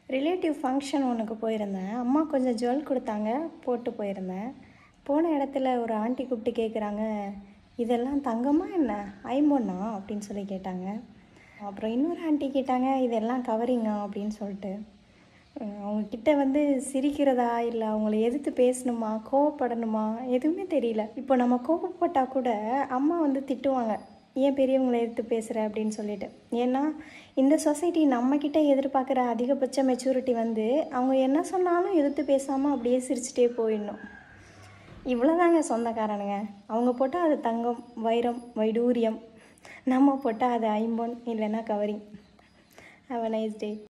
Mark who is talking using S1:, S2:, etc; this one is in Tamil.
S1: ரிலேட்டிவ் ஃபங்க்ஷன் ஒன்றுக்கு போயிருந்தேன் அம்மா கொஞ்சம் ஜுவல் கொடுத்தாங்க போட்டு போயிருந்தேன் போன இடத்துல ஒரு ஆண்டி கூப்பிட்டு கேட்குறாங்க இதெல்லாம் தங்கமா என்ன ஐம்பொன்னா அப்படின்னு சொல்லி கேட்டாங்க அப்புறம் இன்னொரு ஆண்டி கேட்டாங்க இதெல்லாம் கவரிங்கா அப்படின்னு சொல்லிட்டு அஹ் அவங்கக்கிட்ட வந்து சிரிக்கிறதா இல்லை அவங்கள எதிர்த்து பேசணுமா கோவப்படணுமா எதுவுமே தெரியல இப்போ நம்ம கோவப்பட்டால் கூட அம்மா வந்து திட்டுவாங்க ஏன் பெரியவங்களை எதிர்த்து பேசுகிற அப்படின்னு சொல்லிட்டு ஏன்னா இந்த சொசைட்டி நம்மக்கிட்ட எதிர்பார்க்குற அதிகபட்ச மெச்சூரிட்டி வந்து அவங்க என்ன சொன்னாலும் எதிர்த்து பேசாமல் அப்படியே சிரிச்சிட்டே போயிடணும் இவ்வளோதாங்க சொந்தக்காரனுங்க அவங்க போட்டால் அது தங்கம் வைரம் வைடூரியம் நம்ம போட்டால் அது ஐம்பொன் இல்லைன்னா covering have a nice day